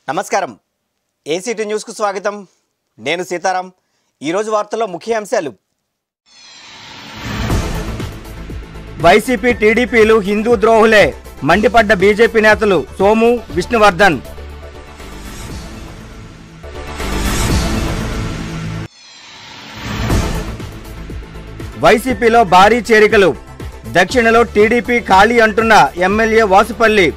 నమస్కారం ఏసీటీ న్యూస్కు స్వాగతం నేను సీతారాం ఈరోజు వార్తల్లో ముఖ్య అంశాలు వైసీపీ టీడీపీలు హిందూ ద్రోహులే మండిపడ్డ బీజేపీ నేతలు సోము విష్ణువర్ధన్ వైసీపీలో భారీ చేరికలు దక్షిణలో టీడీపీ ఖాళీ అంటున్న ఎమ్మెల్యే వాసుపల్లి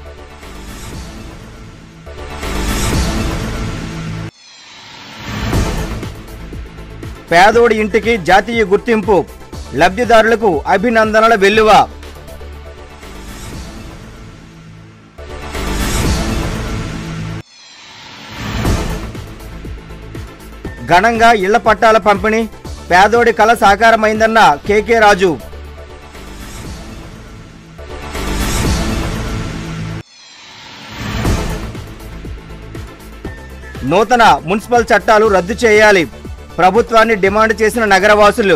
పేదోడి ఇంటికి జాతీయ గుర్తింపు లబ్ధిదారులకు అభినందనల వెల్లువ ఘనంగా ఇళ్ల పట్టాల పంపిణీ పేదోడి కళ సాకారమైందన్న కేకే రాజు నూతన మున్సిపల్ చట్టాలు రద్దు చేయాలి ప్రభుత్వాన్ని డిమాండ్ చేసిన నగరవాసులు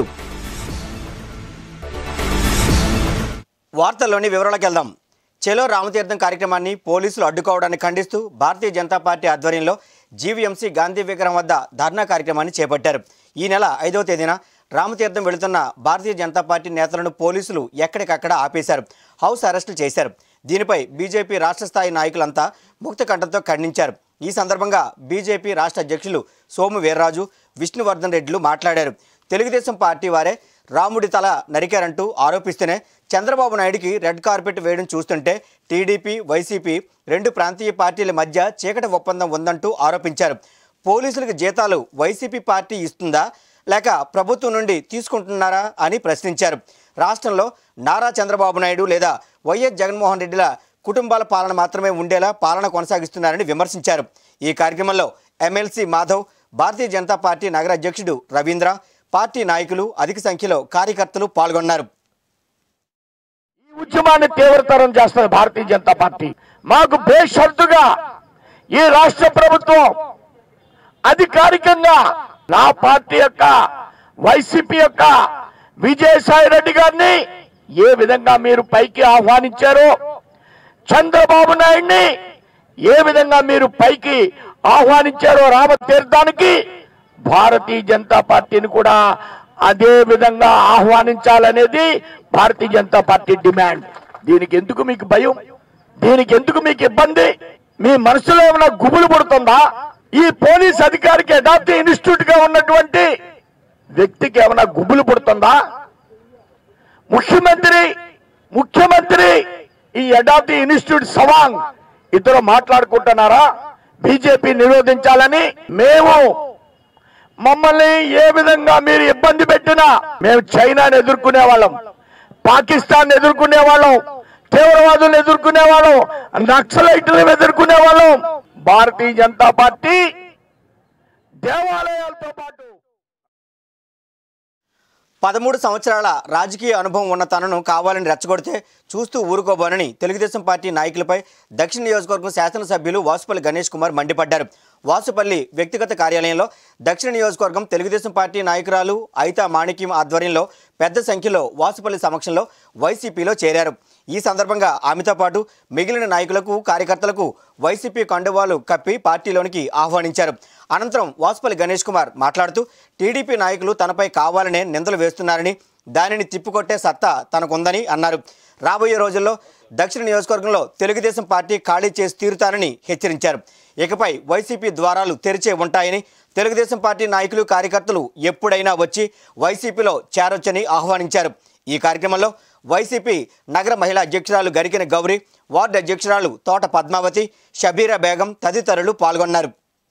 వార్తల్లోని వివరాలకు వెళ్దాం చెలో రామతీర్థం కార్యక్రమాన్ని పోలీసులు అడ్డుకోవడాన్ని ఖండిస్తూ భారతీయ జనతా పార్టీ ఆధ్వర్యంలో జీవీఎంసీ గాంధీ విగ్రహం వద్ద ధర్నా కార్యక్రమాన్ని చేపట్టారు ఈ నెల ఐదవ తేదీన రామతీర్థం వెళుతున్న భారతీయ జనతా పార్టీ నేతలను పోలీసులు ఎక్కడికక్కడ ఆపేశారు హౌస్ అరెస్టులు చేశారు దీనిపై బీజేపీ రాష్ట్ర స్థాయి నాయకులంతా ముక్త కంఠంతో ఖండించారు ఈ సందర్భంగా బీజేపీ రాష్ట్ర అధ్యక్షులు సోము వీర్రాజు విష్ణువర్ధన్ రెడ్డిలు మాట్లాడారు తెలుగుదేశం పార్టీ వారే రాముడి తల నరికారంటూ ఆరోపిస్తూనే చంద్రబాబు నాయుడికి రెడ్ కార్పెట్ వేయడం చూస్తుంటే టీడీపీ వైసీపీ రెండు ప్రాంతీయ పార్టీల మధ్య చీకటి ఒప్పందం ఉందంటూ ఆరోపించారు పోలీసులకు జీతాలు వైసీపీ పార్టీ ఇస్తుందా లేక ప్రభుత్వం నుండి తీసుకుంటున్నారా అని ప్రశ్నించారు రాష్ట్రంలో నారా చంద్రబాబు నాయుడు లేదా వైఎస్ జగన్మోహన్ రెడ్డిల కుటుంబాల పాలన మాత్రమే ఉండేలా పాలన కొనసాగిస్తున్నారని విమర్శించారు ఈ కార్యక్రమంలో ఎమ్మెల్సీ మాధవ్ భారతీయ జనతా పార్టీ నగర అధ్యక్షుడు రవీంద్ర పార్టీ నాయకులు అధిక సంఖ్యలో కార్యకర్తలు పాల్గొన్నారు ఈ ఉద్యమాన్ని తీవ్రతరం చేస్తుంది భారతీయ జనతా పార్టీ మాకు బేషరతుగా ఈ రాష్ట్ర ప్రభుత్వం అధికారికంగా నా పార్టీ యొక్క వైసీపీ యొక్క విజయసాయి రెడ్డి గారిని ఏ విధంగా మీరు పైకి ఆహ్వానించారో చంద్రబాబు నాయుడిని ఏ విధంగా మీరు పైకి ఆహ్వానించారో రామతీర్థానికి భారతీయ జనతా పార్టీని కూడా అదే విధంగా ఆహ్వానించాలనేది భారతీయ జనతా పార్టీ డిమాండ్ దీనికి ఎందుకు మీకు భయం దీనికి ఎందుకు మీకు ఇబ్బంది మీ మనసులో ఏమైనా గుబులు పుడుతుందా ఈ పోలీస్ అధికారికి అడాప్ట్ ఇన్స్టిట్యూట్ గా ఉన్నటువంటి వ్యక్తికి ఏమైనా గుబులు పుడుతుందా ముఖ్యమంత్రి ముఖ్యమంత్రి ఈ అడాప్టీ ఇన్స్టిట్యూట్ సవాంగ్ ఇద్దరు మాట్లాడుకుంటున్నారా బీజేపీ నిరోధించాలని మేము మమ్మల్ని ఏ విధంగా మీరు ఇబ్బంది పెట్టినా మేము చైనాని ఎదుర్కొనే వాళ్ళం పాకిస్తాన్ ఎదుర్కొనే వాళ్ళం తీవ్రవాదులను ఎదుర్కొనే వాళ్ళం నక్సలైట్లను ఎదుర్కొనే వాళ్ళం భారతీయ జనతా పార్టీ దేవాలయాలతో పాటు పదమూడు సంవత్సరాల రాజకీయ అనుభవం ఉన్న తనను కావాలని రెచ్చగొడితే చూస్తూ ఊరుకోబోనని తెలుగుదేశం పార్టీ నాయకులపై దక్షిణ నియోజకవర్గం శాసనసభ్యులు వాసుపల్లి గణేష్ కుమార్ మండిపడ్డారు వాసుపల్లి వ్యక్తిగత కార్యాలయంలో దక్షిణ నియోజకవర్గం తెలుగుదేశం పార్టీ నాయకురాలు ఐతా మాణిక్యం ఆధ్వర్యంలో పెద్ద సంఖ్యలో వాసుపల్లి సమక్షంలో వైసీపీలో చేరారు ఈ సందర్భంగా ఆమెతో పాటు మిగిలిన నాయకులకు కార్యకర్తలకు వైసీపీ కండువాలు కప్పి పార్టీలోనికి ఆహ్వానించారు అనంతరం వాసుపల్లి గణేష్ కుమార్ మాట్లాడుతూ టీడీపీ నాయకులు తనపై కావాలనే నిందలు వేస్తున్నారని దానిని తిప్పికొట్టే సత్తా తనకుందని అన్నారు రాబోయే రోజుల్లో దక్షిణ నియోజకవర్గంలో తెలుగుదేశం పార్టీ ఖాళీ చేసి తీరుతారని హెచ్చరించారు ఇకపై వైసీపీ ద్వారాలు తెరిచే ఉంటాయని తెలుగుదేశం పార్టీ నాయకులు కార్యకర్తలు ఎప్పుడైనా వచ్చి వైసీపీలో చేరొచ్చని ఆహ్వానించారు ఈ కార్యక్రమంలో వైసీపీ నగర మహిళా అధ్యక్షురాలు గరికిన గౌరి వార్డు అధ్యక్షురాలు తోట పద్మావతి షబీరా బేగం తదితరులు పాల్గొన్నారు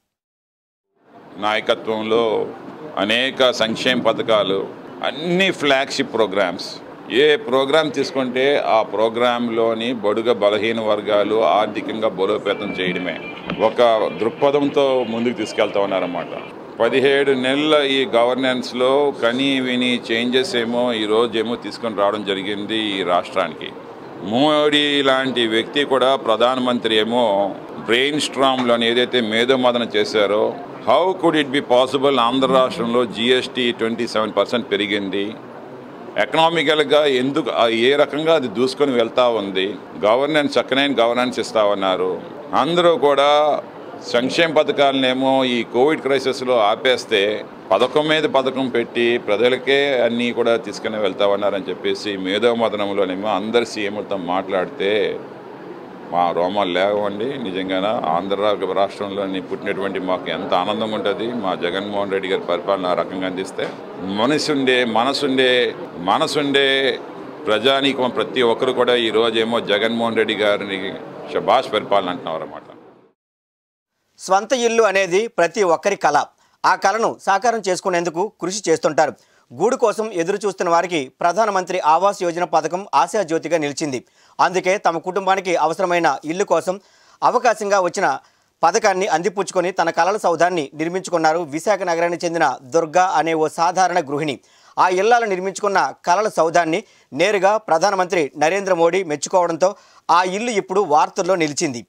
నాయకత్వంలో అనేక సంక్షేమ పథకాలు అన్ని ఫ్లాగ్షిప్ ప్రోగ్రామ్స్ ఏ ప్రోగ్రాం తీసుకుంటే ఆ ప్రోగ్రాంలోని బడుగ బలహీన వర్గాలు ఆర్థికంగా బలోపేతం చేయడమే ఒక దృక్పథంతో ముందుకు తీసుకెళ్తా ఉన్నారన్నమాట పదిహేడు నెలల ఈ గవర్నెన్స్లో కని విని చేంజెస్ ఏమో ఈరోజు ఏమో తీసుకొని రావడం జరిగింది ఈ రాష్ట్రానికి మోడీ లాంటి వ్యక్తి కూడా ప్రధానమంత్రి ఏమో బ్రెయిన్ స్ట్రామ్లోని ఏదైతే మేధోమదన చేశారో how could it be possible Andhra రాష్ట్రంలో జిఎస్టీ ట్వంటీ సెవెన్ పర్సెంట్ పెరిగింది ఎకనామికల్గా ఎందుకు ఆ ఏ రకంగా అది దూసుకొని వెళ్తా ఉంది గవర్నెన్స్ చక్కనైన గవర్నెన్స్ ఇస్తా ఉన్నారు అందరూ కూడా సంక్షేమ పథకాలనేమో ఈ కోవిడ్ క్రైసిస్లో ఆపేస్తే పథకం మీద పథకం పెట్టి ప్రజలకే అన్నీ కూడా తీసుకుని వెళ్తామన్నారని చెప్పేసి మేధోమదనంలోనేమో అందరు సీఎంలతో మాట్లాడితే మా రోమాలు లేవండి నిజంగాన ఆంధ్ర రా- రాష్ట్రంలోని పుట్టినటువంటి మాకు ఎంత ఆనందంగా ఉంటుంది మా జగన్మోహన్ రెడ్డి గారి పరిపాలన ఆ రకంగా అందిస్తే మనసుండే మనసుండే మనసుండే ప్రజానీకం ప్రతి ఒక్కరు కూడా ఈ రోజేమో జగన్మోహన్ రెడ్డి గారిని శబాష్ పరిపాలన అంటున్నారు అన్నమాట స్వంత ఇల్లు అనేది ప్రతి ఒక్కరి కళ ఆ కళను సాకారం చేసుకునేందుకు కృషి చేస్తుంటారు గూడు కోసం ఎదురు చూస్తున్న వారికి ప్రధానమంత్రి ఆవాస్ యోజన పథకం ఆశాజ్యోతిగా నిలిచింది అందుకే తమ కుటుంబానికి అవసరమైన ఇల్లు కోసం అవకాశంగా వచ్చిన పథకాన్ని అందిపుచ్చుకొని తన కళల సౌధాన్ని నిర్మించుకున్నారు విశాఖ నగరానికి చెందిన దుర్గా అనే ఓ సాధారణ గృహిణి ఆ ఇళ్లలో నిర్మించుకున్న కళల సౌధాన్ని నేరుగా ప్రధానమంత్రి నరేంద్ర మోడీ మెచ్చుకోవడంతో ఆ ఇల్లు ఇప్పుడు వార్తల్లో నిలిచింది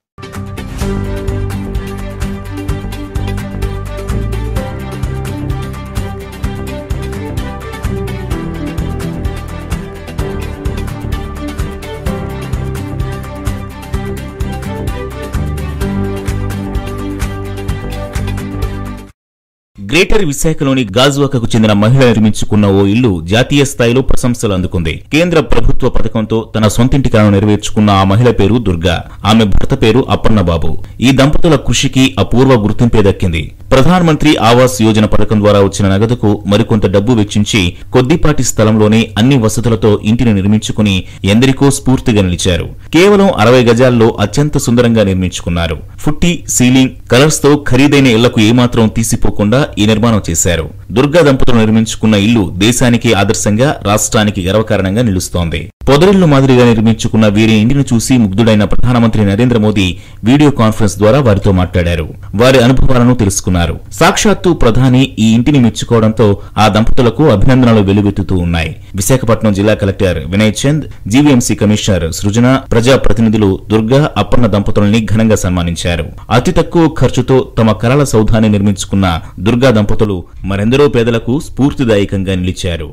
గ్రేటర్ విశాఖలోని గాజువాకకు చెందిన మహిళ నిర్మించుకున్న ఓ ఇల్లు జాతీయ స్థాయిలో ప్రశంసలు అందుకుంది కేంద్ర ప్రభుత్వ పథకంతో తన సొంతింటి కలను నెరవేర్చుకున్న ఆ మహిళ పేరు దుర్గా ఆమె భర్త పేరు అప్పన్నబాబు ఈ దంపతుల కృషికి అపూర్వ గుర్తింపే దక్కింది ప్రధానమంత్రి ఆవాస్ యోజన పథకం ద్వారా వచ్చిన నగదుకు మరికొంత డబ్బు వెచ్చించి కొద్దిపాటి స్థలంలోనే అన్ని వసతులతో ఇంటిని నిర్మించుకుని ఎందరికో స్ఫూర్తిగా నిలిచారు కేవలం అరవై గజాల్లో అత్యంత సుందరంగా నిర్మించుకున్నారు ఫుట్టి సీలింగ్ కలర్స్ తో ఖరీదైన ఇళ్లకు ఏమాత్రం తీసిపోకుండా ఈ నిర్మాణం చేశారు దుర్గా దంపతులు నిర్మించుకున్న ఇల్లు దేశానికి ఆదర్శంగా రాష్ట్రానికి గర్వకారణంగా నిలుస్తోంది పొదరిల్లు మాదిరిగా నిర్మించుకున్న వీరి ఇంటిని చూసి ముగ్ధుడైన ప్రధానమంత్రి నరేంద్ర మోదీ వీడియో కాన్ఫరెన్స్ ద్వారా వారితో మాట్లాడారు వారి అనుభవాలను తెలుసుకున్నారు సాక్షాత్తు ప్రధాని ఈ ఇంటిని మెచ్చుకోవడంతో ఆ దంపతులకు అభినందనలు వెలువెత్తుతూ ఉన్నాయి విశాఖపట్నం జిల్లా collector Vinay Chand GVMC commissioner Srujana ప్రజా ప్రతినిధులు దుర్గా అప్పన్న దంపతుల్ని ఘనంగా సన్మానించారు అతి తక్కువ ఖర్చుతో తమ కలల సౌధాన్ని నిర్మించుకున్న దుర్గా దంపతులు మరెందరో పేదలకు స్ఫూర్తిదాయకంగా నిలిచారు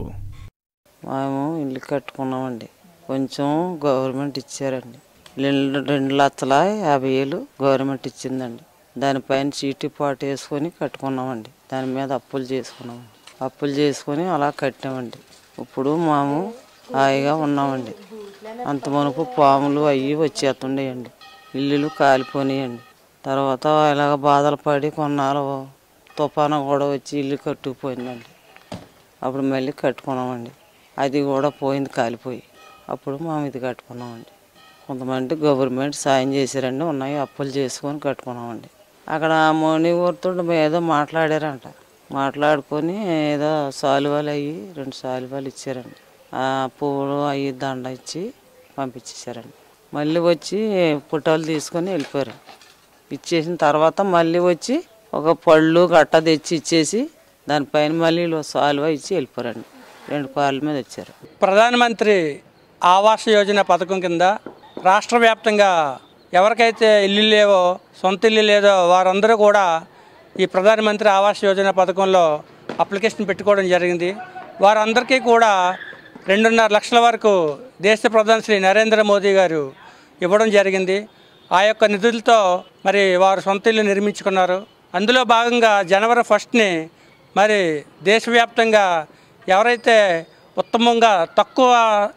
మేము ఇల్లు కట్టుకున్నామండి కొంచెం గవర్నమెంట్ ఇచ్చారండి రెండు రెండు లక్షల యాభై వేలు గవర్నమెంట్ ఇచ్చిందండి దానిపైన చీటీ పాటు వేసుకొని కట్టుకున్నామండి దాని మీద అప్పులు చేసుకున్నామండి అప్పులు చేసుకొని అలా కట్టామండి ఇప్పుడు మేము హాయిగా ఉన్నామండి అంత మనకు పాములు అవి వచ్చేస్తుండేయండి ఇల్లులు కాలిపోయినాయండి తర్వాత ఇలాగ బాధలు పడి కొన్నాళ్ళు తుఫాను కూడా వచ్చి ఇల్లు కట్టుకుపోయిందండి అప్పుడు మళ్ళీ కట్టుకున్నామండి అది కూడా పోయింది కాలిపోయి అప్పుడు మేము ఇది కట్టుకున్నామండి కొంతమంది గవర్నమెంట్ సాయం చేశారండి ఉన్నాయి అప్పులు చేసుకొని కట్టుకున్నామండి అక్కడ మోని ఊరితో ఏదో మాట్లాడారంట మాట్లాడుకొని ఏదో సాలువాలు అయ్యి రెండు సాలువాలు ఇచ్చారండి ఆ పువ్వులు అవి దండ ఇచ్చి పంపించేశారండి మళ్ళీ వచ్చి పుట్టాలు తీసుకొని వెళ్ళిపోయారు ఇచ్చేసిన తర్వాత మళ్ళీ వచ్చి ఒక పళ్ళు గట్ట తెచ్చి ఇచ్చేసి దానిపైన మళ్ళీ వీళ్ళు సాల్వా ఇచ్చి వెళ్ళిపోరండి రెండు కాళ్ళ మీద వచ్చారు ప్రధానమంత్రి ఆవాస్ యోజన పథకం కింద రాష్ట్ర వ్యాప్తంగా ఎవరికైతే ఇల్లు లేవో సొంత ఇల్లు లేదో వారందరూ కూడా ఈ ప్రధానమంత్రి ఆవాస్ యోజన పథకంలో అప్లికేషన్ పెట్టుకోవడం జరిగింది వారందరికీ కూడా రెండున్నర లక్షల వరకు దేశ ప్రధాని శ్రీ నరేంద్ర మోదీ గారు ఇవ్వడం జరిగింది ఆ యొక్క నిధులతో మరి వారు సొంత ఇల్లు నిర్మించుకున్నారు అందులో భాగంగా జనవరి ఫస్ట్ని మరి దేశవ్యాప్తంగా ఎవరైతే ఉత్తమంగా తక్కువ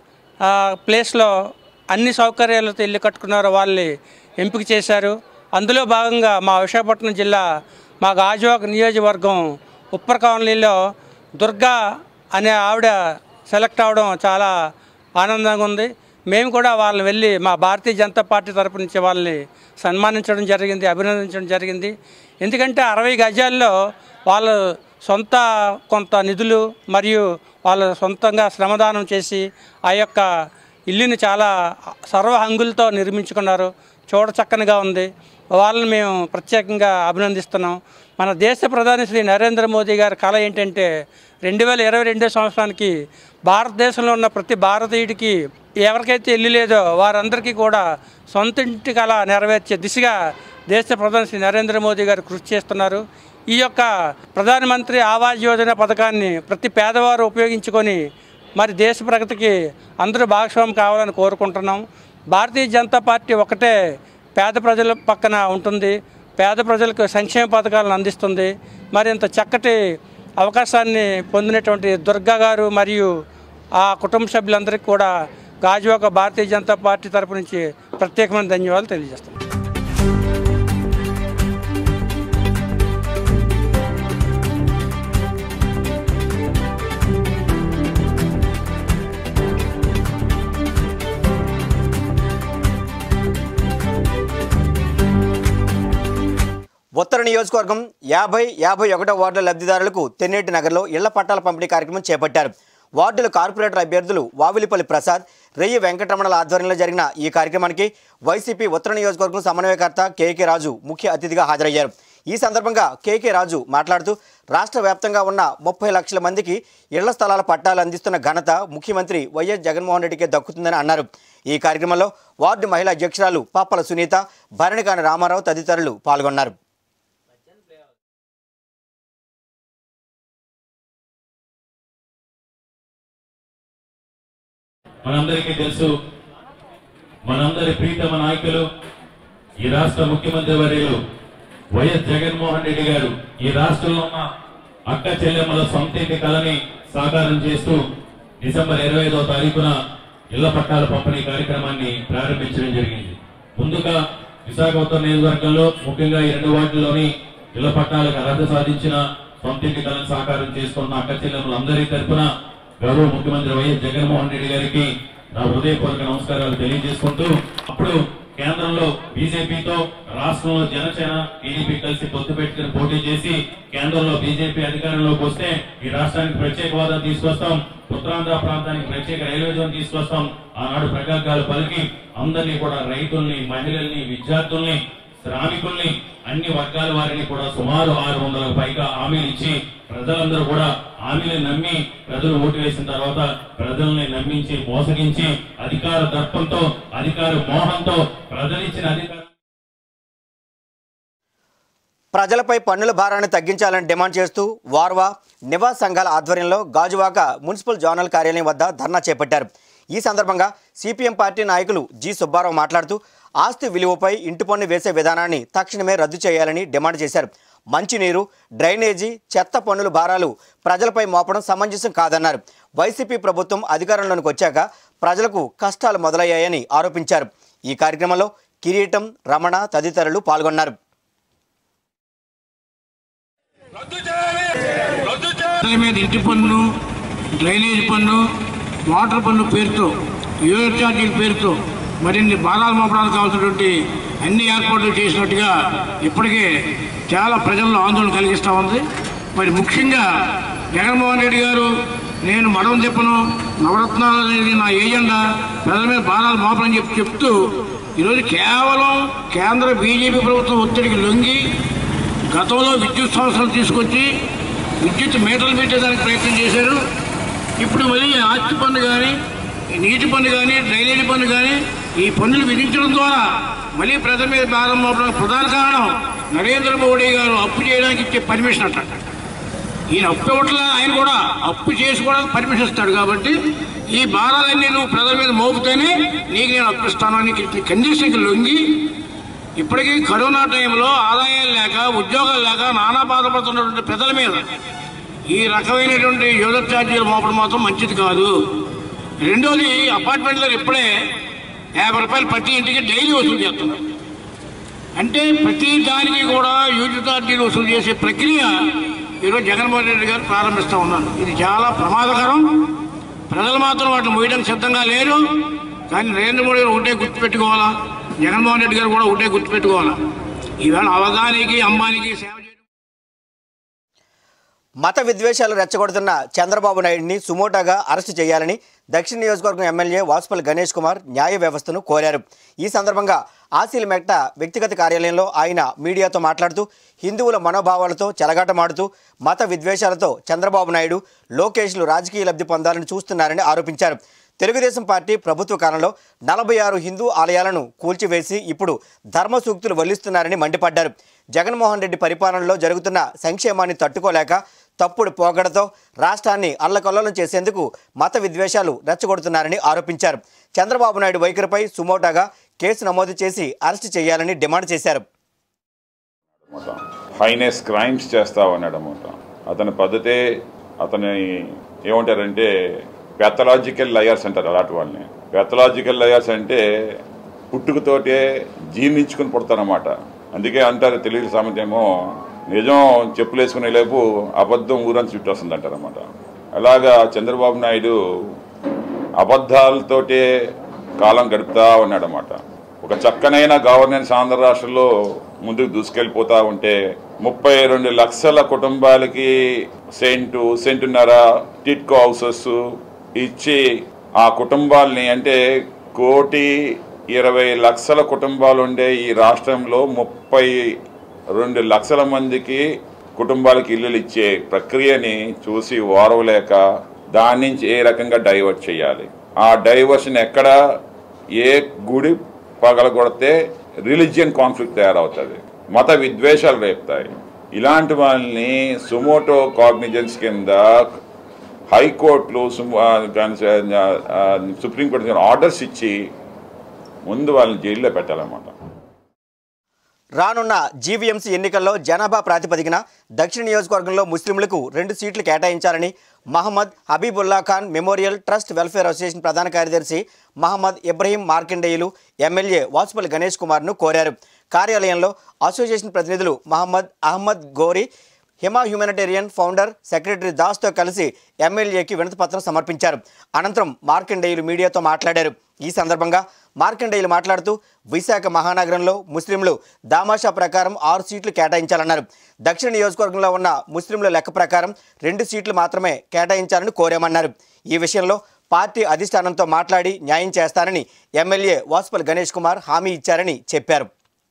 ఆ, ప్లేస్లో అన్ని సౌకర్యాలతో ఇల్లు కట్టుకున్నారో వాళ్ళని ఎంపిక చేశారు అందులో భాగంగా మా విశాఖపట్నం జిల్లా మా గాజువాక నియోజకవర్గం ఉప్పర్ కాలనీలో దుర్గా అనే ఆవిడ సెలెక్ట్ అవడం చాలా ఆనందంగా ఉంది మేము కూడా వాళ్ళని వెళ్ళి మా భారతీయ జనతా పార్టీ తరపు నుంచి వాళ్ళని సన్మానించడం జరిగింది అభినందించడం జరిగింది ఎందుకంటే అరవై గజాల్లో వాళ్ళు సొంత కొంత నిధులు మరియు వాళ్ళు సొంతంగా శ్రమదానం చేసి ఆ యొక్క ఇల్లుని చాలా సర్వ హంగులతో నిర్మించుకున్నారు చూడ చక్కనిగా ఉంది వాళ్ళని మేము ప్రత్యేకంగా అభినందిస్తున్నాం మన దేశ ప్రధాని శ్రీ నరేంద్ర మోదీ గారి కళ ఏంటంటే రెండు వేల ఇరవై రెండో సంవత్సరానికి భారతదేశంలో ఉన్న ప్రతి భారతీయుడికి ఎవరికైతే ఇల్లు లేదో వారందరికీ కూడా సొంత ఇంటి కళ నెరవేర్చే దిశగా దేశ ప్రధాని శ్రీ నరేంద్ర మోదీ గారు కృషి చేస్తున్నారు ఈ యొక్క ప్రధానమంత్రి ఆవాస్ యోజన పథకాన్ని ప్రతి పేదవారు ఉపయోగించుకొని మరి దేశ ప్రగతికి అందరూ భాగస్వామి కావాలని కోరుకుంటున్నాం భారతీయ జనతా పార్టీ ఒకటే పేద ప్రజల పక్కన ఉంటుంది పేద ప్రజలకు సంక్షేమ పథకాలను అందిస్తుంది మరింత చక్కటి అవకాశాన్ని పొందినటువంటి దుర్గా గారు మరియు ఆ కుటుంబ సభ్యులందరికీ కూడా గాజువాక భారతీయ జనతా పార్టీ తరపు నుంచి ప్రత్యేకమైన ధన్యవాదాలు తెలియజేస్తాం ఉత్తర నియోజకవర్గం యాభై యాభై ఒకటో వార్డుల లబ్ధిదారులకు తెన్నేటి నగర్లో ఇళ్ల పట్టాల పంపిణీ కార్యక్రమం చేపట్టారు వార్డుల కార్పొరేటర్ అభ్యర్థులు వావిలిపల్లి ప్రసాద్ రెయ్యి వెంకటరమణల ఆధ్వర్యంలో జరిగిన ఈ కార్యక్రమానికి వైసీపీ ఉత్తర నియోజకవర్గం సమన్వయకర్త కేకే రాజు ముఖ్య అతిథిగా హాజరయ్యారు ఈ సందర్భంగా కేకే రాజు మాట్లాడుతూ రాష్ట్ర వ్యాప్తంగా ఉన్న ముప్పై లక్షల మందికి ఇళ్ల స్థలాల పట్టాలు అందిస్తున్న ఘనత ముఖ్యమంత్రి వైఎస్ జగన్మోహన్ రెడ్డికే దక్కుతుందని అన్నారు ఈ కార్యక్రమంలో వార్డు మహిళా అధ్యక్షురాలు పాపల సునీత భరణికాని రామారావు తదితరులు పాల్గొన్నారు మనందరికీ తెలుసు మనందరి ప్రీతమ నాయకులు ఈ రాష్ట్ర ముఖ్యమంత్రి వర్యులు వైఎస్ జగన్మోహన్ రెడ్డి గారు ఈ రాష్ట్రంలో ఉన్న అక్క చెల్లెమ్మల సొంతింటి కళని సాకారం చేస్తూ డిసెంబర్ ఇరవై ఐదవ తారీఖున ఇళ్ల పట్టాల పంపిణీ కార్యక్రమాన్ని ప్రారంభించడం జరిగింది ముందుగా విశాఖపట్నం నియోజకవర్గంలో ముఖ్యంగా ఈ రెండు వార్డుల్లోని ఇళ్ల పట్టాలకు అర్హత సాధించిన సొంతింటి కళను సాకారం చేసుకున్న అక్క చెల్లెమ్మలందరి తరపున గౌరవ ముఖ్యమంత్రి వైఎస్ జగన్మోహన్ రెడ్డి గారికి నా హృదయపూర్వక నమస్కారాలు తెలియజేసుకుంటూ అప్పుడు కేంద్రంలో బీజేపీతో రాష్ట్రంలో జనసేన టీడీపీ కలిసి పొత్తు పెట్టుకుని పోటీ చేసి కేంద్రంలో బీజేపీ అధికారంలోకి వస్తే ఈ రాష్ట్రానికి ప్రత్యేక హోదా తీసుకొస్తాం ఉత్తరాంధ్ర ప్రాంతానికి ప్రత్యేక రైల్వే జోన్ తీసుకొస్తాం ఆనాడు ప్రగల్భాలు పలికి అందరినీ కూడా రైతుల్ని మహిళల్ని విద్యార్థుల్ని శ్రామికుల్ని అన్ని వర్గాల వారిని కూడా సుమారు ఆరు వందలకు పైగా హామీలు ఇచ్చి ప్రజలందరూ కూడా హామీని నమ్మి ప్రజలు ఓటు వేసిన తర్వాత ప్రజల్ని నమ్మించి మోసగించి అధికార దర్పంతో అధికార మోహంతో ప్రజలిచ్చిన అధికారం ప్రజలపై పన్నుల భారాన్ని తగ్గించాలని డిమాండ్ చేస్తూ వార్వా నివాస్ సంఘాల ఆధ్వర్యంలో గాజువాక మున్సిపల్ జోనల్ కార్యాలయం వద్ద ధర్నా చేపట్టారు ఈ సందర్భంగా సిపిఎం పార్టీ నాయకులు జి సుబ్బారావు మాట్లాడుతూ ఆస్తి విలువపై ఇంటి పన్ను వేసే విధానాన్ని తక్షణమే రద్దు చేయాలని డిమాండ్ చేశారు మంచినీరు డ్రైనేజీ చెత్త పన్నుల భారాలు ప్రజలపై మోపడం సమంజసం కాదన్నారు వైసీపీ ప్రభుత్వం అధికారంలోకి వచ్చాక ప్రజలకు కష్టాలు మొదలయ్యాయని ఆరోపించారు ఈ కార్యక్రమంలో కిరీటం రమణ తదితరులు పాల్గొన్నారు ప్రజల మీద ఇంటి పన్ను డ్రైనేజ్ పన్ను వాటర్ పన్ను పేరుతో యూఆర్ ఛార్జీల పేరుతో మరిన్ని భారాలు మోపడానికి కావాల్సినటువంటి అన్ని ఏర్పాట్లు చేసినట్టుగా ఇప్పటికే చాలా ప్రజల్లో ఆందోళన కలిగిస్తూ ఉంది మరి ముఖ్యంగా జగన్మోహన్ రెడ్డి గారు నేను మడవం చెప్పను నవరత్నాలు అనేది నా ఏజెండా ప్రజల మీద భారాలు మోపని చెప్పి చెప్తూ ఈరోజు కేవలం కేంద్ర బీజేపీ ప్రభుత్వం ఒత్తిడికి లొంగి గతంలో విద్యుత్ సంస్థలు తీసుకొచ్చి విద్యుత్ మీటర్లు పెట్టేదానికి ప్రయత్నం చేశారు ఇప్పుడు మళ్ళీ ఆస్తి పన్ను కానీ నీటి పన్ను కానీ డ్రైనేజీ పన్ను కానీ ఈ పన్నులు విధించడం ద్వారా మళ్ళీ ప్రజల మీద భారం మోపడానికి ప్రధాన కారణం నరేంద్ర మోడీ గారు అప్పు చేయడానికి ఇచ్చే పర్మిషన్ అంట ఈయన అప్పు ఇవ్వట్లే ఆయన కూడా అప్పు చేసుకోవడానికి పర్మిషన్ ఇస్తాడు కాబట్టి ఈ భారాలన్నీ నువ్వు ప్రజల మీద మోపుతేనే నీకు నేను అప్పిస్తాను అని కండిషన్కి లొంగి ఇప్పటికీ కరోనా టైంలో ఆదాయాలు లేక ఉద్యోగాలు లేక నానా బాధపడుతున్నటువంటి ప్రజల మీద ఈ రకమైనటువంటి యూజర్ ఛార్జీలు మోపడం మాత్రం మంచిది కాదు రెండోది అపార్ట్మెంట్లో ఇప్పుడే యాభై రూపాయలు ప్రతి ఇంటికి డైలీ వసూలు చేస్తున్నారు అంటే ప్రతి దానికి కూడా యూజర్ ఛార్జీలు వసూలు చేసే ప్రక్రియ ఈరోజు జగన్మోహన్ రెడ్డి గారు ప్రారంభిస్తూ ఉన్నారు ఇది చాలా ప్రమాదకరం ప్రజలు మాత్రం వాటిని మోయడానికి సిద్ధంగా లేరు కానీ నరేంద్ర మోడీ గారు ఒకటే గుర్తుపెట్టుకోవాలా జగన్మోహన్ రెడ్డి గారు కూడా ఒకటే గుర్తుపెట్టుకోవాలా ఈవేళ అవగానికి అంబానికి సేవ చేయడం మత విద్వేషాలు రెచ్చగొడుతున్న చంద్రబాబు నాయుడిని సుమోటాగా అరెస్టు చేయాలని దక్షిణ నియోజకవర్గం ఎమ్మెల్యే వాసుపల్లి గణేష్ కుమార్ న్యాయ వ్యవస్థను కోరారు ఈ సందర్భంగా ఆసిల్ మెక్ట వ్యక్తిగత కార్యాలయంలో ఆయన మీడియాతో మాట్లాడుతూ హిందువుల మనోభావాలతో చెలగాటమాడుతూ మత విద్వేషాలతో చంద్రబాబు నాయుడు లోకేష్లు రాజకీయ లబ్ధి పొందాలని చూస్తున్నారని ఆరోపించారు తెలుగుదేశం పార్టీ ప్రభుత్వ కాలంలో నలభై ఆరు హిందూ ఆలయాలను కూల్చివేసి ఇప్పుడు ధర్మ సూక్తులు వల్లిస్తున్నారని మండిపడ్డారు జగన్మోహన్ రెడ్డి పరిపాలనలో జరుగుతున్న సంక్షేమాన్ని తట్టుకోలేక తప్పుడు పోగడతో రాష్ట్రాన్ని అల్లకల్లోలం చేసేందుకు మత విద్వేషాలు రెచ్చగొడుతున్నారని ఆరోపించారు చంద్రబాబు నాయుడు వైఖరిపై సుమోటాగా కేసు నమోదు చేసి అరెస్టు చేయాలని డిమాండ్ చేశారు హైనెస్ క్రైమ్స్ చేస్తా ఉన్నాడు అనమాట అతని పద్ధతే అతని ఏమంటారంటే పెథలాజికల్ లయర్స్ అంటారు అలాంటి వాళ్ళని పెథలాజికల్ లయర్స్ అంటే పుట్టుకతోటే జీర్ణించుకుని పుడతారన్నమాట అందుకే అంటారు తెలుగు సామెత ఏమో నిజం చెప్పులు వేసుకునే లేపు అబద్ధం ఊరంతా చుట్టూ వస్తుంది అంటారన్నమాట అలాగా చంద్రబాబు నాయుడు అబద్ధాలతోటే కాలం గడుపుతా ఉన్నాడనమాట ఒక చక్కనైన గవర్నెన్స్ ఆంధ్ర రాష్ట్రంలో ముందుకు దూసుకెళ్ళిపోతా ఉంటే ముప్పై రెండు లక్షల కుటుంబాలకి సెంటు సెంటున్నర టిట్కో హౌసెస్ ఇచ్చి ఆ కుటుంబాల్ని అంటే కోటి ఇరవై లక్షల కుటుంబాలు ఉండే ఈ రాష్ట్రంలో ముప్పై రెండు లక్షల మందికి కుటుంబాలకు ఇల్లులు ఇచ్చే ప్రక్రియని చూసి ఓరవలేక దాని నుంచి ఏ రకంగా డైవర్ట్ చేయాలి ఆ డైవర్షన్ ఎక్కడ ఏ గుడి పగలగొడితే రిలీజియన్ కాన్ఫ్లిక్ట్ తయారవుతుంది మత విద్వేషాలు రేపుతాయి ఇలాంటి వాళ్ళని సుమోటో కాగ్నిజెన్స్ కింద హైకోర్టులు సుమ- ఆ, కాని- ఆ, సుప్రీంకోర్టు ఆర్డర్స్ ఇచ్చి ముందు వాళ్ళని జైల్లో పెట్టాలన్నమాట రానున్న జీవీఎంసీ ఎన్నికల్లో జనాభా ప్రాతిపదికన దక్షిణ నియోజకవర్గంలో ముస్లింలకు రెండు సీట్లు కేటాయించాలని Mohammed Habibullah Khan memorial trust welfare association ప్రధాన కార్యదర్శి మహమ్మద్ ఇబ్రహీం మార్కండేయులు ఎమ్మెల్యే వాసుపల్లి గణేష్ కుమార్ను కోరారు కార్యాలయంలో అసోసియేషన్ ప్రతినిధులు Mohammed Ahmed Ghori Hima humanitarian founder secretary దాస్తో కలిసి ఎమ్మెల్యేకి వినతిపత్రం సమర్పించారు అనంతరం మార్కండేయులు మీడియాతో మాట్లాడారు ఈ సందర్భంగా మార్కండేయులు మాట్లాడుతూ విశాఖ మహానగరంలో ముస్లింలు దామాషా ప్రకారం ఆరు సీట్లు కేటాయించాలన్నారు దక్షిణ నియోజకవర్గంలో ఉన్న ముస్లింల లెక్క ప్రకారం రెండు సీట్లు మాత్రమే కేటాయించాలని కోరామన్నారు ఈ విషయంలో పార్టీ అధిష్టానంతో మాట్లాడి న్యాయం చేస్తారని ఎమ్మెల్యే వాసుపల్లి గణేష్ కుమార్ హామీ ఇచ్చారని చెప్పారు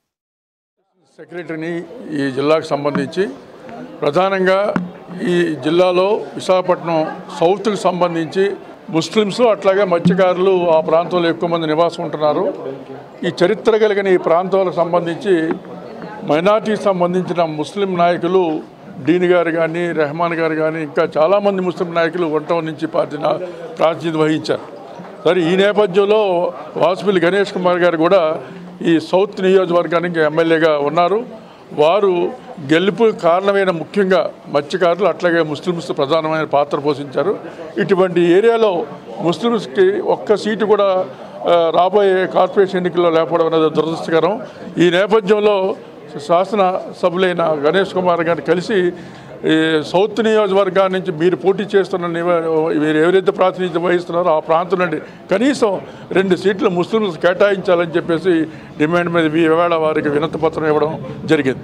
సెక్రటరీని ఈ జిల్లాకు సంబంధించి ప్రధానంగా ఈ జిల్లాలో విశాఖపట్నం సౌత్కి సంబంధించి ముస్లిమ్స్ అట్లాగే మత్స్యకారులు ఆ ప్రాంతంలో ఎక్కువ మంది నివాసం ఉంటున్నారు ఈ చరిత్ర కలిగిన ఈ ప్రాంతాలకు సంబంధించి మైనార్టీకి సంబంధించిన ముస్లిం నాయకులు డీన్ గారు కానీ రెహమాన్ గారు కానీ ఇంకా చాలామంది ముస్లిం నాయకులు వంట నుంచి పార్టీ నా- ప్రాతినిధ్యం వహించారు సరే ఈ నేపథ్యంలో వాసుపల్లి గణేష్ కుమార్ గారు కూడా ఈ సౌత్ నియోజకవర్గానికి ఎమ్మెల్యేగా ఉన్నారు వారు గెలుపు కారణమైన ముఖ్యంగా మత్స్యకారులు అట్లాగే ముస్లిమ్స్ ప్రధానమైన పాత్ర పోషించారు ఇటువంటి ఏరియాలో ముస్లిమ్స్కి ఒక్క సీటు కూడా ఆ, రాబోయే కార్పొరేషన్ ఎన్నికల్లో లేకపోవడం అనేది దురదృష్టకరం ఈ నేపథ్యంలో శాసన సభ్యులైన గణేష్ కుమార్ గారిని కలిసి ఈ సౌత్ నియోజకవర్గాన్ని నుంచి మీరు పోటీ చేస్తున్న నివ- మీరు ఎవరైతే ప్రాతినిధ్యం వహిస్తున్నారో ఆ ప్రాంతం నుండి కనీసం రెండు సీట్లు ముస్లింస్ కేటాయించాలని చెప్పేసి డిమాండ్ మీద ఈ వేళ వారికి వినతి పత్రం ఇవ్వడం జరిగింది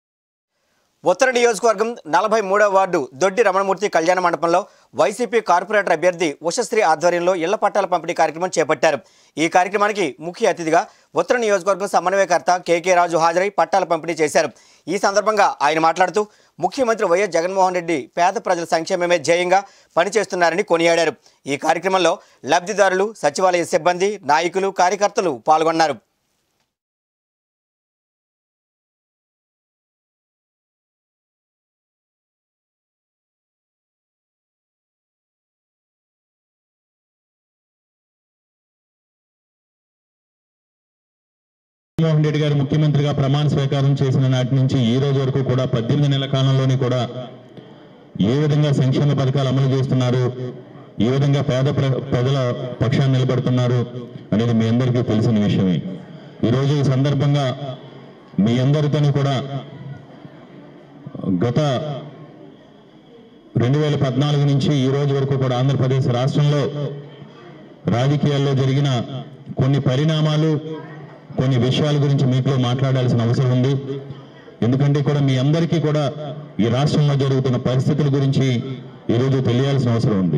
ఉత్తర నియోజకవర్గం నలభై మూడవ వార్డు దొడ్డి రమణమూర్తి కళ్యాణ మండపంలో వైసీపీ కార్పొరేటర్ అభ్యర్థి ఉషశ్రీ ఆధ్వర్యంలో ఇళ్ల పట్టాల పంపిణీ కార్యక్రమం చేపట్టారు ఈ కార్యక్రమానికి ముఖ్య అతిథిగా ఉత్తర నియోజకవర్గం సమన్వయకర్త కేకే రాజు హాజరై పట్టాల పంపిణీ చేశారు ఈ సందర్భంగా ఆయన మాట్లాడుతూ ముఖ్యమంత్రి వైఎస్ జగన్మోహన్ రెడ్డి పేద ప్రజల సంక్షేమమే ధ్యేయంగా పనిచేస్తున్నారని కొనియాడారు ఈ కార్యక్రమంలో లబ్ధిదారులు సచివాలయ సిబ్బంది నాయకులు కార్యకర్తలు పాల్గొన్నారు జగన్మోహన్ రెడ్డి గారు ముఖ్యమంత్రిగా ప్రమాణ స్వీకారం చేసిన నాటి నుంచి ఈ రోజు వరకు కూడా పద్దెనిమిది నెలల కాలంలోని కూడా ఏ విధంగా సంక్షేమ పథకాలు అమలు చేస్తున్నారు ఏ విధంగా పేద ప్ర- ప్రజల పక్షాన్ని నిలబడుతున్నారు అనేది మీ అందరికీ తెలిసిన విషయమే ఈరోజు ఈ సందర్భంగా మీ అందరితోని కూడా గత రెండు వేల పద్నాలుగు నుంచి ఈ రోజు వరకు కూడా ఆంధ్రప్రదేశ్ రాష్ట్రంలో రాజకీయాల్లో జరిగిన కొన్ని పరిణామాలు కొన్ని విషయాల గురించి మీతో మాట్లాడాల్సిన అవసరం ఉంది ఎందుకంటే కూడా మీ అందరికీ కూడా ఈ రాష్ట్రంలో జరుగుతున్న పరిస్థితుల గురించి ఈరోజు తెలియాల్సిన అవసరం ఉంది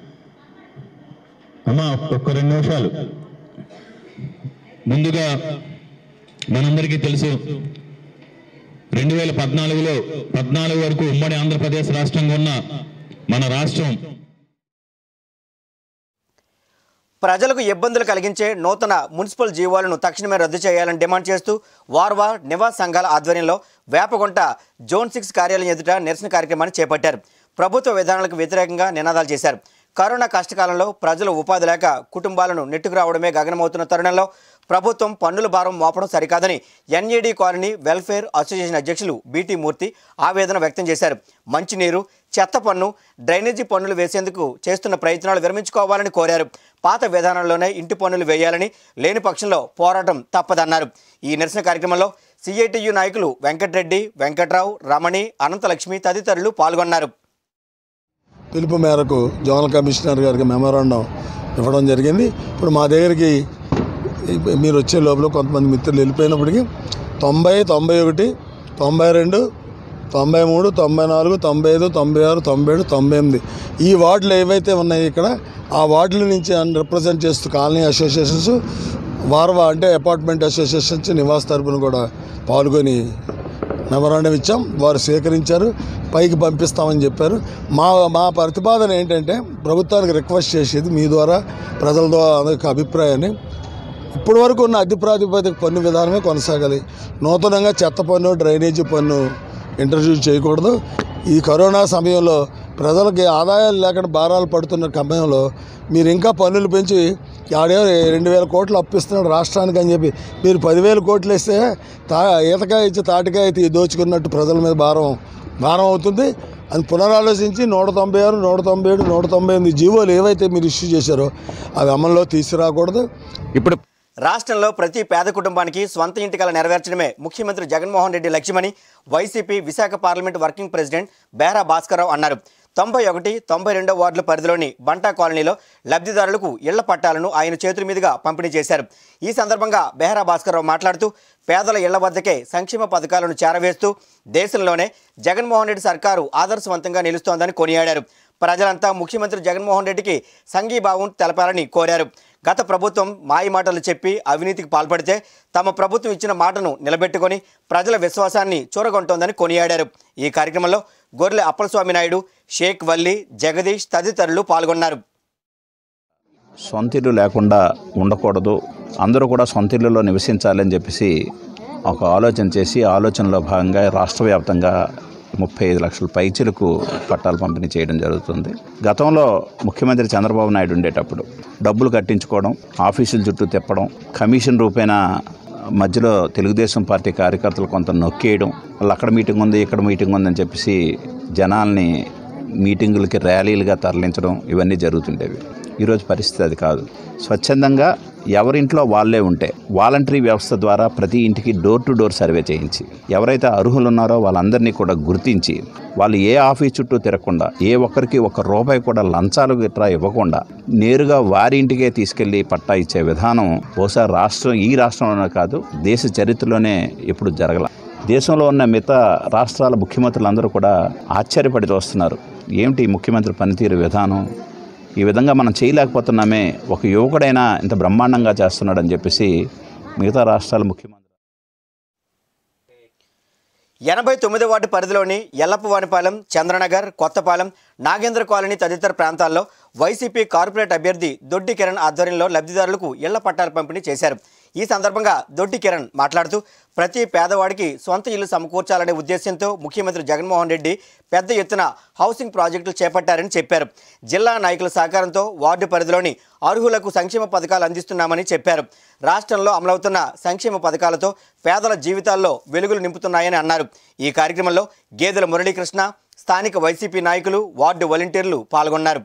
అమ్మా ఒక్క రెండు నిమిషాలు ముందుగా మనందరికీ తెలుసు రెండు వేల పద్నాలుగులో పద్నాలుగు వరకు ఉమ్మడి ఆంధ్రప్రదేశ్ రాష్ట్రంగా ఉన్న మన రాష్ట్రం ప్రజలకు ఇబ్బందులు కలిగించే నూతన మున్సిపల్ జీవోలను తక్షణమే రద్దు చేయాలని డిమాండ్ చేస్తూ వార్వా నివాస్ సంఘాల ఆధ్వర్యంలో వేపగుంట జోన్ సిక్స్ కార్యాలయం ఎదుట నిరసన కార్యక్రమాన్ని చేపట్టారు ప్రభుత్వ విధానాలకు వ్యతిరేకంగా నినాదాలు చేశారు కరోనా కష్టకాలంలో ప్రజలు ఉపాధి లేక కుటుంబాలను నెట్టుకు రావడమే గగనమవుతున్న తరుణంలో ప్రభుత్వం పన్నుల భారం మోపడం సరికాదని ఎన్ఏడి కాలనీ వెల్ఫేర్ అసోసియేషన్ అధ్యక్షులు బీటీ మూర్తి ఆవేదన వ్యక్తం చేశారు మంచినీరు చెత్త పన్ను డ్రైనేజీ పన్నులు వేసేందుకు చేస్తున్న ప్రయత్నాలు విరమించుకోవాలని కోరారు పాత విధానంలోనే ఇంటి పన్నులు వేయాలని లేని పక్షంలో పోరాటం తప్పదన్నారు ఈ నిరసన కార్యక్రమంలో సిఐటియు నాయకులు వెంకటరెడ్డి వెంకట్రావు రమణి అనంతలక్ష్మి తదితరులు పాల్గొన్నారు పిలుపు మేరకు జోనల్ కమిషనర్ గారికి మెమోరాండం ఇవ్వడం జరిగింది ఇప్పుడు మా దగ్గరికి ఈ- మీరు వచ్చే లోపల కొంతమంది మిత్రులు వెళ్ళిపోయినప్పటికీ తొంభై తొంభై ఒకటి తొంభై రెండు తొంభై మూడు తొంభై నాలుగు తొంభై ఐదు తొంభై ఆరు తొంభై ఏడు తొంభై ఎనిమిది ఈ వార్డులు ఏవైతే ఉన్నాయో ఇక్కడ ఆ వార్డుల నుంచి రిప్రజెంట్ చేస్తూ కాలనీ అసోసియేషన్స్ వార్వా అంటే అపార్ట్మెంట్ అసోసియేషన్స్ నివాస తరపున కూడా పాల్గొని మెమరాండం ఇచ్చాం వారు స్వీకరించారు పైకి పంపిస్తామని చెప్పారు మా మా ప్రతిపాదన ఏంటంటే ప్రభుత్వానికి రిక్వెస్ట్ చేసేది మీ ద్వారా ప్రజల ద్వారా అందరికి అభిప్రాయాన్ని ఇప్పటి వరకు ఉన్న అతి ప్రాతిపదిక పన్ను విధానమే కొనసాగాలి నూతనంగా చెత్త పన్ను డ్రైనేజీ పన్ను ఇంట్రడ్యూస్ చేయకూడదు ఈ కరోనా సమయంలో ప్రజలకి ఆదాయాలు లేకుండా భారాలు పడుతున్న సమయంలో మీరు ఇంకా పన్నులు పెంచి ఆడే రెండు వేల కోట్లు అప్పిస్తున్నాడు రాష్ట్రానికి అని చెప్పి మీరు పదివేల కోట్లు ఇస్తే తా ఈతకాయ ఇచ్చి తాటికాయ తీ- దోచుకున్నట్టు ప్రజల మీద భారం భారం అవుతుంది అది పునరాలోచించి నూట తొంభై ఆరు నూట తొంభై ఏడు నూట తొంభై ఎనిమిది జీవోలు ఏవైతే మీరు ఇష్యూ చేశారో అవి అమల్లో తీసుకురాకూడదు ఇప్పుడు రాష్ట్రంలో ప్రతి పేద కుటుంబానికి స్వంత ఇంటి కల నెరవేర్చడమే ముఖ్యమంత్రి జగన్మోహన్ రెడ్డి లక్ష్యమని YCP Visakha parliament working president Bera Bhaskarrao అన్నారు తొంభై ఒకటి తొంభై రెండో వార్డుల పరిధిలోని బంటా కాలనీలో లబ్ధిదారులకు ఇళ్ల పట్టాలను ఆయన చేతుల మీదుగా పంపిణీ చేశారు ఈ సందర్భంగా బెహరా భాస్కర్రావు మాట్లాడుతూ పేదల ఇళ్ల వద్దకే సంక్షేమ పథకాలను చేరవేస్తూ దేశంలోనే జగన్మోహన్ రెడ్డి సర్కారు ఆదర్శవంతంగా నిలుస్తోందని కొనియాడారు ప్రజలంతా ముఖ్యమంత్రి జగన్మోహన్ రెడ్డికి సంఘీభావం తెలపాలని కోరారు గత ప్రభుత్వం మాయ మాటలు చెప్పి అవినీతికి పాల్పడితే తమ ప్రభుత్వం ఇచ్చిన మాటను నిలబెట్టుకొని ప్రజల విశ్వాసాన్ని చూరగొంటోందని కొనియాడారు ఈ కార్యక్రమంలో గొర్రె అప్పలస్వామి నాయుడు షేక్ వల్లి జగదీష్ తదితరులు పాల్గొన్నారు సొంత ఇల్లు లేకుండా ఉండకూడదు అందరూ కూడా సొంత ఇల్లులో నివసించాలని చెప్పేసి ఒక ఆలోచన చేసి ఆలోచనలో భాగంగా రాష్ట్ర వ్యాప్తంగా ముప్పై ఐదు లక్షల పైచీలకు పట్టాలు పంపిణీ చేయడం జరుగుతుంది గతంలో ముఖ్యమంత్రి చంద్రబాబు నాయుడు ఉండేటప్పుడు డబ్బులు కట్టించుకోవడం ఆఫీసుల చుట్టూ తిప్పడం కమిషన్ రూపేణా మధ్యలో తెలుగుదేశం పార్టీ కార్యకర్తలు కొంత నొక్కేయడం వాళ్ళు అక్కడ మీటింగ్ ఉంది ఇక్కడ మీటింగ్ ఉందని చెప్పేసి జనాల్ని మీటింగులకి ర్యాలీలుగా తరలించడం ఇవన్నీ జరుగుతుండేవి ఈరోజు పరిస్థితి అది కాదు స్వచ్ఛందంగా ఎవరింట్లో వాళ్ళే ఉంటే వాలంటరీ వ్యవస్థ ద్వారా ప్రతి ఇంటికి డోర్ టు డోర్ సర్వే చేయించి ఎవరైతే అర్హులు ఉన్నారో వాళ్ళందరినీ కూడా గుర్తించి వాళ్ళు ఏ ఆఫీస్ చుట్టూ తిరగకుండా ఏ ఒక్కరికి ఒక్క రూపాయి కూడా లంచాలు గిట్రా ఇవ్వకుండా నేరుగా వారి ఇంటికే తీసుకెళ్లి పట్టా ఇచ్చే విధానం బహుశా రాష్ట్రం ఈ రాష్ట్రంలోనే కాదు దేశ చరిత్రలోనే ఎప్పుడు జరగల దేశంలో ఉన్న మిగతా రాష్ట్రాల ముఖ్యమంత్రులందరూ కూడా ఆశ్చర్యపడి చూస్తున్నారు ఏమిటి ఈ ముఖ్యమంత్రి పనితీరు విధానం ఈ విధంగా మనం చేయలేకపోతున్నామే ఒక యువకుడైనా ఇంత బ్రహ్మాండంగా చేస్తున్నాడని చెప్పేసి మిగతా రాష్ట్రాల ముఖ్యమంత్రి ఎనభై తొమ్మిది వార్డు పరిధిలోని ఎల్లప్పవానిపాలెం చంద్రనగర్ కొత్తపాలెం నాగేంద్ర కాలనీ తదితర ప్రాంతాల్లో వైసీపీ కార్పొరేట్ అభ్యర్థి దొడ్డి కిరణ్ ఆధ్వర్యంలో లబ్ధిదారులకు ఇళ్ల పట్టాలు పంపిణీ చేశారు ఈ సందర్భంగా దొడ్డి కిరణ్ మాట్లాడుతూ ప్రతి పేదవాడికి సొంత ఇల్లు సమకూర్చాలనే ఉద్దేశంతో ముఖ్యమంత్రి జగన్మోహన్ రెడ్డి పెద్ద ఎత్తున హౌసింగ్ ప్రాజెక్టులు చేపట్టారని చెప్పారు జిల్లా నాయకుల సహకారంతో వార్డు పరిధిలోని అర్హులకు సంక్షేమ పథకాలు అందిస్తున్నామని చెప్పారు రాష్ట్రంలో అమలవుతున్న సంక్షేమ పథకాలతో పేదల జీవితాల్లో వెలుగులు నింపుతున్నాయని అన్నారు ఈ కార్యక్రమంలో గేదెల మురళీకృష్ణ స్థానిక వైసీపీ నాయకులు వార్డు వాలంటీర్లు పాల్గొన్నారు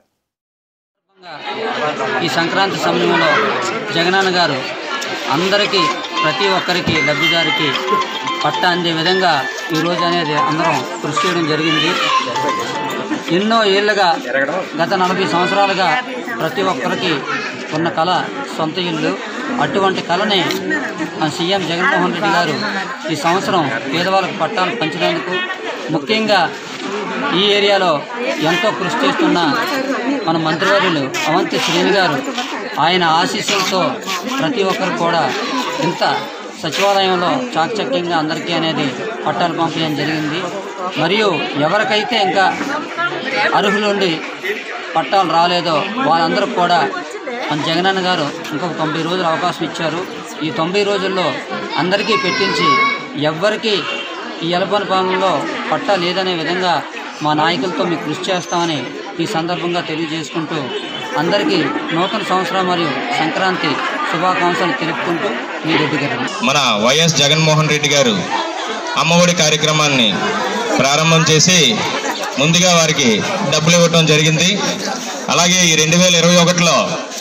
ఈ సంక్రాంతి సమయంలో జగనన్న గారు అందరికీ ప్రతి ఒక్కరికి లబ్ధిదారికి పట్టా అందే విధంగా ఈరోజు అనేది అందరం కృషి చేయడం జరిగింది ఎన్నో ఏళ్ళుగా గత నలభై సంవత్సరాలుగా ప్రతి ఒక్కరికి ఉన్న కళ సొంత ఇల్లు అటువంటి కళని మన సీఎం జగన్మోహన్ రెడ్డి గారు ఈ సంవత్సరం పేదవాళ్ళకు పట్టాలు పంచినందుకు ముఖ్యంగా ఈ ఏరియాలో ఎంతో కృషి చేస్తున్న మన మంత్రివర్యులు అవంతి శ్రేణి గారు ఆయన ఆశీస్సులతో ప్రతి ఒక్కరు కూడా ఇంత సచివాలయంలో చాకచక్యంగా అందరికీ అనేది పట్టాలు పంపించడం జరిగింది మరియు ఎవరికైతే ఇంకా అర్హులుండి పట్టాలు రాలేదో వాళ్ళందరూ కూడా మన జగనన్న గారు ఇంకొక తొంభై రోజులు అవకాశం ఇచ్చారు ఈ తొంభై రోజుల్లో అందరికీ పెట్టించి ఎవ్వరికీ ఈ ఎలపని పాలనలో పట్టా లేదనే విధంగా మా నాయకులతో మీకు కృషి చేస్తామని ఈ సందర్భంగా తెలియజేసుకుంటూ అందరికీ నూతన సంవత్సరం మరియు సంక్రాంతి శుభాకాంక్షలు తెలుపుకుంటూ మీ రెడ్డి గారు మన వైఎస్ జగన్మోహన్ రెడ్డి గారు అమ్మఒడి కార్యక్రమాన్ని ప్రారంభం చేసి ముందుగా వారికి డబ్బులు ఇవ్వటం జరిగింది అలాగే ఈ రెండు వేల ఇరవై ఒకటిలో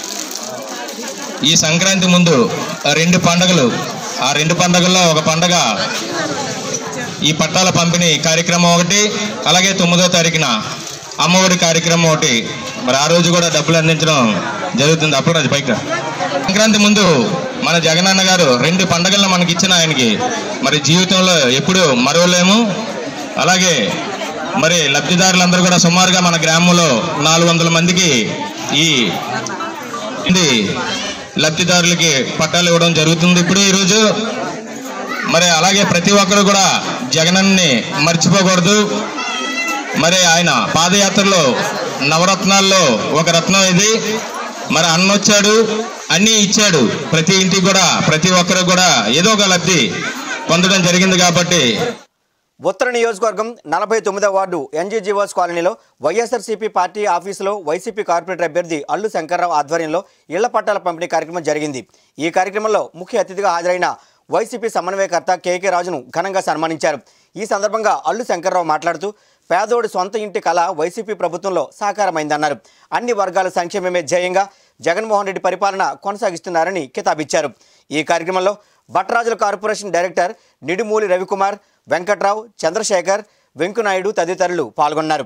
ఈ సంక్రాంతి ముందు రెండు పండగలు ఆ రెండు పండగల్లో ఒక పండగ ఈ పట్టాల పంపిణీ కార్యక్రమం ఒకటి అలాగే తొమ్మిదో తారీఖున అమ్మఒడి కార్యక్రమం ఒకటి మరి ఆ రోజు కూడా డబ్బులు అందించడం జరుగుతుంది అప్పుడు అది పైకి రా. సంక్రాంతి ముందు మన జగనన్న గారు రెండు పండగలను మనకి ఇచ్చిన ఆయనకి మరి జీవితంలో ఎప్పుడు మరవలేము అలాగే మరి లబ్ధిదారులందరూ కూడా సుమారుగా మన గ్రామంలో నాలుగు వందల మందికి ఈ ఇది లబ్ధిదారులకి పట్టాలు ఇవ్వడం జరుగుతుంది ఇప్పుడు ఈరోజు మరి అలాగే ప్రతి ఒక్కరు కూడా జగనన్ని మర్చిపోకూడదు మరి ఆయన పాదయాత్రలో నవరత్నాల్లో ఒక రత్నం ఇది మరి అన్న వచ్చాడు అన్నీ ఇచ్చాడు ప్రతి ఇంటికి కూడా ప్రతి ఒక్కరు కూడా ఏదో ఒక లబ్ధి పొందడం జరిగింది కాబట్టి ఉత్తర నియోజకవర్గం నలభై తొమ్మిదవ వార్డు ఎన్జీజీవాస్ కాలనీలో వైఎస్ఆర్సీపీ పార్టీ ఆఫీసులో వైసీపీ కార్పొరేటర్ అభ్యర్థి అల్లు శంకర్రావు ఆధ్వర్యంలో ఇళ్ల పట్టాల పంపిణీ కార్యక్రమం జరిగింది ఈ కార్యక్రమంలో ముఖ్య అతిథిగా హాజరైన వైసీపీ సమన్వయకర్త కేకే రాజును ఘనంగా సన్మానించారు ఈ సందర్భంగా అల్లు శంకర్రావు మాట్లాడుతూ పేదోడి సొంత ఇంటి కళ వైసీపీ ప్రభుత్వంలో సాకారమైందన్నారు అన్ని వర్గాల సంక్షేమమే ధ్యేయంగా జగన్మోహన్ రెడ్డి పరిపాలన కొనసాగిస్తున్నారని కితాబిచ్చారు ఈ కార్యక్రమంలో భట్రాజుల కార్పొరేషన్ డైరెక్టర్ నిడుమూలి రవికుమార్ వెంకట్రావు చంద్రశేఖర్ వెంకునాయుడు తదితరులు పాల్గొన్నారు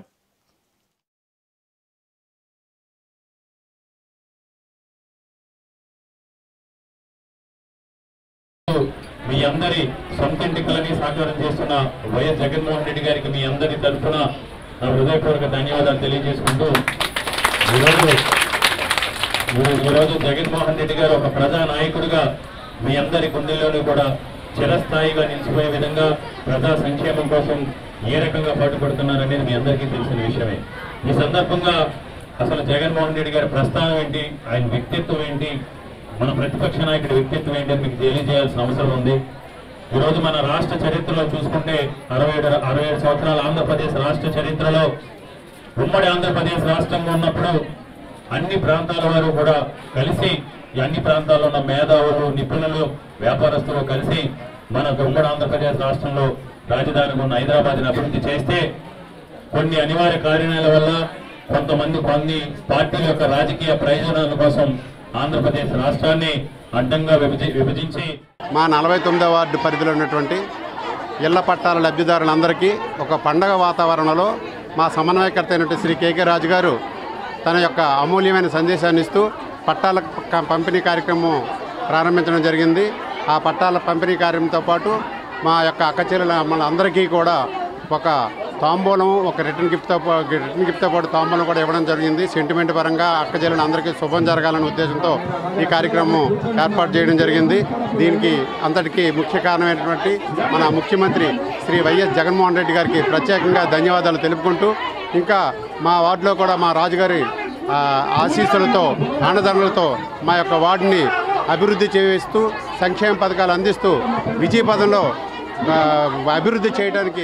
మీ అందరి సొంత ఇంటికలని సాకారం చేస్తున్న వైఎస్ జగన్మోహన్ రెడ్డి గారికి మీ అందరి తరఫున నా హృదయపూర్వక ధన్యవాదాలు తెలియజేసుకుంటూ ఈరోజు ఈ- ఈరోజు జగన్మోహన్ రెడ్డి గారు ఒక ప్రజా నాయకుడిగా మీ అందరి గుండెల్లోనూ కూడా చిరస్థాయిగా నిలిచిపోయే విధంగా ప్రజా సంక్షేమం కోసం ఏ రకంగా పాటుపడుతున్నారనేది మీ అందరికీ తెలిసిన విషయమే ఈ సందర్భంగా అసలు జగన్మోహన్ రెడ్డి గారి ప్రస్థానం ఏంటి ఆయన వ్యక్తిత్వం ఏంటి మన ప్రతిపక్ష నాయకుడి వ్యక్తిత్వం ఏంటి అని మీకు తెలియజేయాల్సిన అవసరం ఉంది ఈరోజు మన రాష్ట్ర చరిత్రలో చూసుకుంటే అరవై ఏడు అరవై ఏడు సంవత్సరాల ఆంధ్రప్రదేశ్ రాష్ట్ర చరిత్రలో ఉమ్మడి ఆంధ్రప్రదేశ్ రాష్ట్రంలో ఉన్నప్పుడు అన్ని ప్రాంతాల వారు కూడా కలిసి ఈ అన్ని ప్రాంతాల్లో ఉన్న మేధావులు నిపుణులు వ్యాపారస్తులు కలిసి మన ఉమ్మడి ఆంధ్రప్రదేశ్ రాష్ట్రంలో రాజధాని ఉన్న హైదరాబాద్ని అభివృద్ధి చేస్తే కొన్ని అనివార్య కారణాల వల్ల కొంతమంది కొన్ని పార్టీల యొక్క రాజకీయ ప్రయోజనాల కోసం ఆంధ్రప్రదేశ్ రాష్ట్రాన్ని అడ్డంగా విభజి విభజించి మా నలభై తొమ్మిదవ వార్డు పరిధిలో ఉన్నటువంటి ఇళ్ల పట్టాల లబ్ధిదారులందరికీ ఒక పండగ వాతావరణంలో మా సమన్వయకర్త అయినటువంటి శ్రీ కేకే రాజు గారు తన యొక్క అమూల్యమైన సందేశాన్ని ఇస్తూ పట్టాల క- పంపిణీ కార్యక్రమం ప్రారంభించడం జరిగింది ఆ పట్టాల పంపిణీ కార్యక్రమంతో పాటు మా యొక్క అక్కచెల్లెల మన అందరికీ కూడా ఒక తాంబూలం ఒక రిటర్న్ గిఫ్ట్తో పా- రిటర్న్ గిఫ్ట్తో పాటు తాంబూలం కూడా ఇవ్వడం జరిగింది సెంటిమెంట్ పరంగా అక్క చెల్లెలు అందరికీ శుభం జరగాలనే ఉద్దేశంతో ఈ కార్యక్రమం ఏర్పాటు చేయడం జరిగింది దీనికి అంతటికీ ముఖ్య కారణమైనటువంటి మన ముఖ్యమంత్రి శ్రీ వైఎస్ జగన్మోహన్ రెడ్డి గారికి ప్రత్యేకంగా ధన్యవాదాలు తెలుపుకుంటూ ఇంకా మా వార్డులో కూడా మా రాజుగారి ఆ, ఆశీస్సులతో ఆనదరణలతో మా యొక్క వార్డుని అభివృద్ధి చేస్తూ సంక్షేమ పథకాలు అందిస్తూ విజయ పదంలో ఆ, అభివృద్ధి చేయడానికి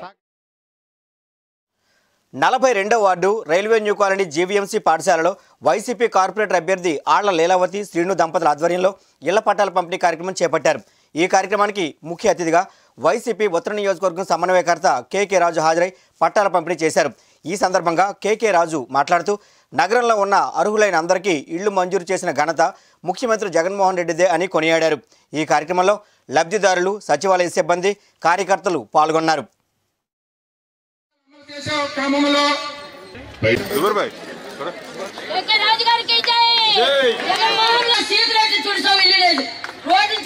నలభై రెండో ward railway new colony GVMC పాఠశాలలో వైసీపీ కార్పొరేటర్ అభ్యర్థి ఆళ్ల లీలావతి శ్రీను దంపతుల ఆధ్వర్యంలో ఇళ్ల పట్టాల పంపిణీ కార్యక్రమం చేపట్టారు ఈ కార్యక్రమానికి ముఖ్య అతిథిగా వైసీపీ ఉత్తర నియోజకవర్గం సమన్వయకర్త కేకే రాజు హాజరై పట్టాల పంపిణీ చేశారు ఈ సందర్భంగా కేకే రాజు మాట్లాడుతూ నగరంలో ఉన్న అర్హులైన అందరికీ ఇళ్లు మంజూరు చేసిన ఘనత ముఖ్యమంత్రి జగన్మోహన్ రెడ్డిదే అని కొనియాడారు ఈ కార్యక్రమంలో లబ్ధిదారులు సచివాలయ సిబ్బంది కార్యకర్తలు పాల్గొన్నారు క్రమంలో రాజుగారికి జై జగన్మోహన్ రెడ్డి సీట్ రేట్లు చూడసాం ఇల్లు లేదు రోడ్లు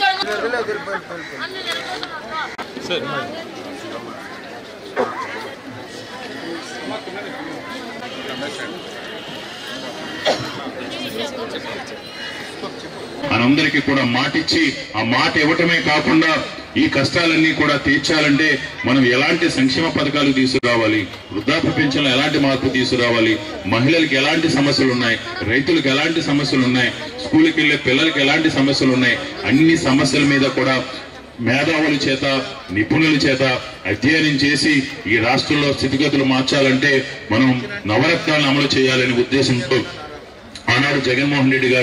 మనందరికీ కూడా మాట ఇచ్చి ఆ మాట ఇవ్వటమే కాకుండా ఈ కష్టాలన్నీ కూడా తీర్చాలంటే మనం ఎలాంటి సంక్షేమ పథకాలు తీసుకురావాలి వృద్ధాప్య పెన్షన్లు ఎలాంటి మార్పు తీసుకురావాలి మహిళలకు ఎలాంటి సమస్యలు ఉన్నాయి రైతులకు ఎలాంటి సమస్యలు ఉన్నాయి స్కూల్కి వెళ్ళే పిల్లలకి ఎలాంటి సమస్యలు ఉన్నాయి అన్ని సమస్యల మీద కూడా మేధావుల చేత నిపుణుల చేత అధ్యయనం చేసి ఈ రాష్ట్రంలో స్థితిగతులు మార్చాలంటే మనం నవరత్నాలను అమలు చేయాలనే ఉద్దేశంతో ఆనాడు జగన్మోహన్ రెడ్డి గారు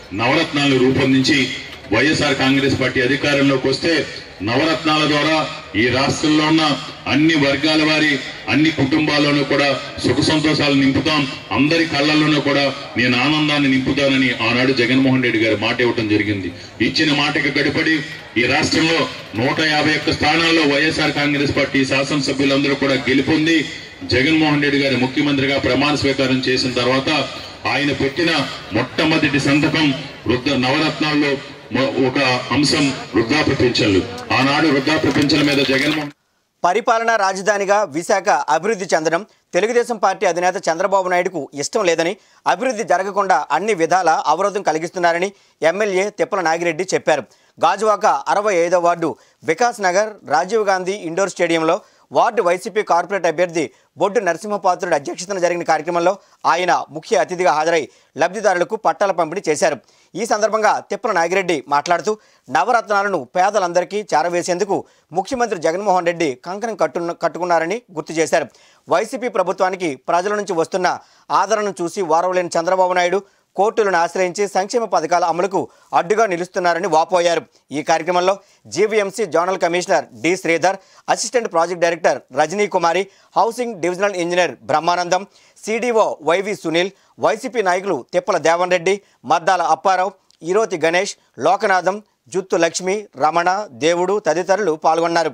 నవరత్నాలను రూపొందించి వైఎస్ఆర్ కాంగ్రెస్ పార్టీ అధికారంలోకి వస్తే నవరత్నాల ద్వారా ఈ రాష్ట్రంలో ఉన్న అన్ని వర్గాల వారి అన్ని కుటుంబాల్లోనూ కూడా సుఖ సంతోషాలు నింపుతాం అందరి కళ్ళల్లోనూ కూడా నేను ఆనందాన్ని నింపుతానని ఆనాడు జగన్మోహన్ రెడ్డి గారు మాట ఇవ్వటం జరిగింది ఇచ్చిన మాటకి గడిపడి ఈ రాష్ట్రంలో నూట యాభై ఒక్క స్థానాల్లో వైఎస్ఆర్ కాంగ్రెస్ పార్టీ శాసనసభ్యులందరూ కూడా గెలుపొంది జగన్మోహన్ రెడ్డి గారు ముఖ్యమంత్రిగా ప్రమాణ స్వీకారం చేసిన తర్వాత ఆయన పెట్టిన మొట్టమొదటి సంతకం వృద్ధ నవరత్నాల్లో మొ- ఒక అంశం వృద్ధాప్య పింఛన్లు ఆనాడు వృద్ధాప్య పింఛన్ల మీద జగన్మోహన్ పరిపాలనా రాజధానిగా విశాఖ అభివృద్ధి చెందడం తెలుగుదేశం పార్టీ అధినేత చంద్రబాబు నాయుడుకు ఇష్టం లేదని అభివృద్ధి జరగకుండా అన్ని విధాల అవరోధం కలిగిస్తున్నారని ఎమ్మెల్యే తిప్పల నాగిరెడ్డి చెప్పారు గాజువాక అరవై ఐదో వార్డు వికాస్ నగర్ రాజీవ్ గాంధీ ఇండోర్ స్టేడియంలో వార్డు వైసీపీ కార్పొరేట్ అభ్యర్థి బొడ్డు నరసింహపాత్రుడి అధ్యక్షతన జరిగిన కార్యక్రమంలో ఆయన ముఖ్య అతిథిగా హాజరై లబ్ధిదారులకు పట్టాల పంపిణీ చేశారు ఈ సందర్భంగా తిప్పల నాగిరెడ్డి మాట్లాడుతూ నవరత్నాలను పేదలందరికీ చేరవేసేందుకు ముఖ్యమంత్రి జగన్మోహన్ రెడ్డి కంకణం కట్టున్న కట్టుకున్నారని గుర్తు చేశారు వైసీపీ ప్రభుత్వానికి ప్రజల నుంచి వస్తున్న ఆదరణను చూసి వారవలేని చంద్రబాబు నాయుడు కోర్టులను ఆశ్రయించి సంక్షేమ పథకాల అమలుకు అడ్డుగా నిలుస్తున్నారని వాపోయారు ఈ కార్యక్రమంలో GVMC zonal commissioner D Sridhar assistant project director Rajani Kumari housing divisional engineer Brahmanandam CDO YV Sunil YCP నాయకులు తిప్పల దేవన్ రెడ్డి మద్దాల అప్పారావు ఈరోతి గణేష్ లోకనాథం జుత్తు లక్ష్మి రమణ దేవుడు తదితరులు పాల్గొన్నారు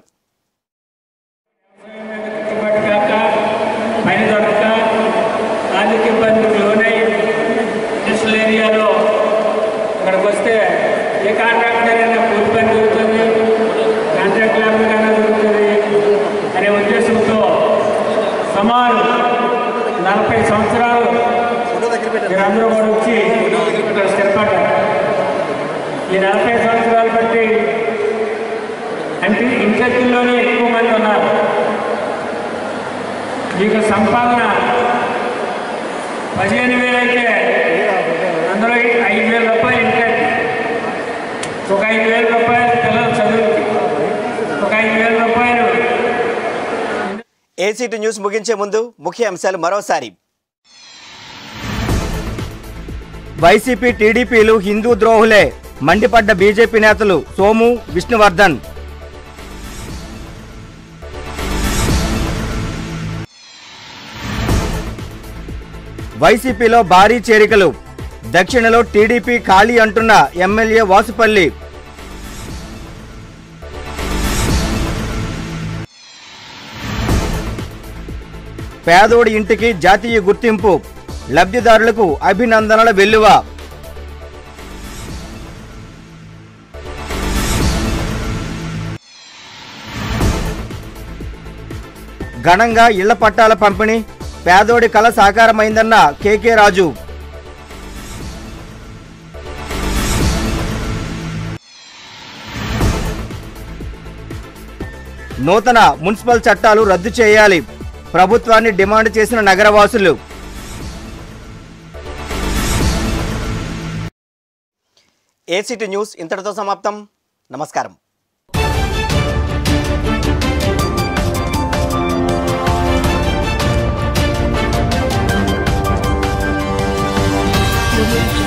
పైన దొరక ఆర్థిక ఇబ్బందులకు లోనై ఇండస్ట్రియల్ ఏరియాలో ఇక్కడికి వస్తే ఏ కాంట్రాక్టర్ అయినా కూలి పని దొరుకుతుంది కాంట్రాక్ట్ లేకపోయినా దొరుకుతుంది అనే ఉద్దేశంతో సుమారు నలభై సంవత్సరాలు మీరందరూ కూడా వచ్చి ఇక్కడ స్థిరపడ్డారు ఈ నలభై సంవత్సరాలు బట్టి అంటే ఇంట్రెస్ట్లోనే ఎక్కువ మంది ఉన్నారు మీకు సంపాదన పదిహేను వేలు అయితే అందులో ఐదు వేల రూపాయలు ఇంట్రెస్ట్ ఒక ఐదు వేల రూపాయలు పిల్లల చదువుకి ఒక ఐదు వేల రూపాయలు ఏసీటీ న్యూస్ ముగించే ముందు ముఖ్య అంశాలు మరోసారి వైసీపీ టీడీపీలు హిందూ ద్రోహులే మండిపడ్డ బీజేపీ నేతలు సోము విష్ణువర్ధన్ వైసీపీలో భారీ చేరికలు దక్షిణలో టీడీపీ ఖాళీ అంటున్న ఎమ్మెల్యే వాసుపల్లి పేదోడి ఇంటికి జాతీయ గుర్తింపు లబ్ధిదారులకు అభినందనల వెల్లువ ఘనంగా ఇళ్ల పట్టాల పంపిణీ పేదోడి కళ సాకారమైందన్న కేకే రాజు నూతన మున్సిపల్ చట్టాలు రద్దు చేయాలి ప్రభుత్వాన్ని డిమాండ్ చేసిన నగరవాసులు ఏసీటీ న్యూస్ ఇంతటితో సమాప్తం నమస్కారం Thank you.